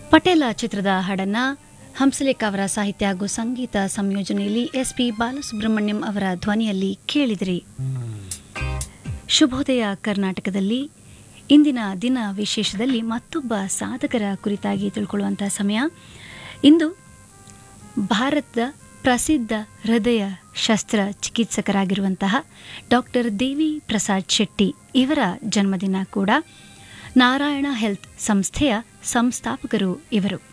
ಪಟೇಲ ಚಿತ್ರದ ಹಾಡನ್ನ ಹಂಸಲೇಖ ಅವರ ಸಾಹಿತ್ಯ ಹಾಗೂ ಸಂಗೀತ ಸಂಯೋಜನೆಯಲ್ಲಿ ಎಸ್ ಪಿ ಬಾಲಸುಬ್ರಹ್ಮಣ್ಯಂ ಅವರ ಧ್ವನಿಯಲ್ಲಿ ಕೇಳಿದಿರಿ ಶುಭೋದಯ ಕರ್ನಾಟಕದಲ್ಲಿ ಇಂದಿನ ದಿನ ವಿಶೇಷದಲ್ಲಿ ಮತ್ತೊಬ್ಬ ಸಾಧಕರ ಕುರಿತಾಗಿ ತಿಳ್ಕೊಳ್ಳುವಂತಹ ಸಮಯ ಇಂದು ಭಾರತದ ಪ್ರಸಿದ್ಧ ಹೃದಯ ಶಸ್ತ್ರ ಚಿಕಿತ್ಸಕರಾಗಿರುವಂತಹ ಡಾಕ್ಟರ್ ದೇವಿ ಪ್ರಸಾದ್ ಶೆಟ್ಟಿ ಇವರ ಜನ್ಮದಿನ ಕೂಡ ನಾರಾಯಣ ಹೆಲ್ತ್ ಸಂಸ್ಥೆಯ ಸಂಸ್ಥಾಪಕರು ಇವರು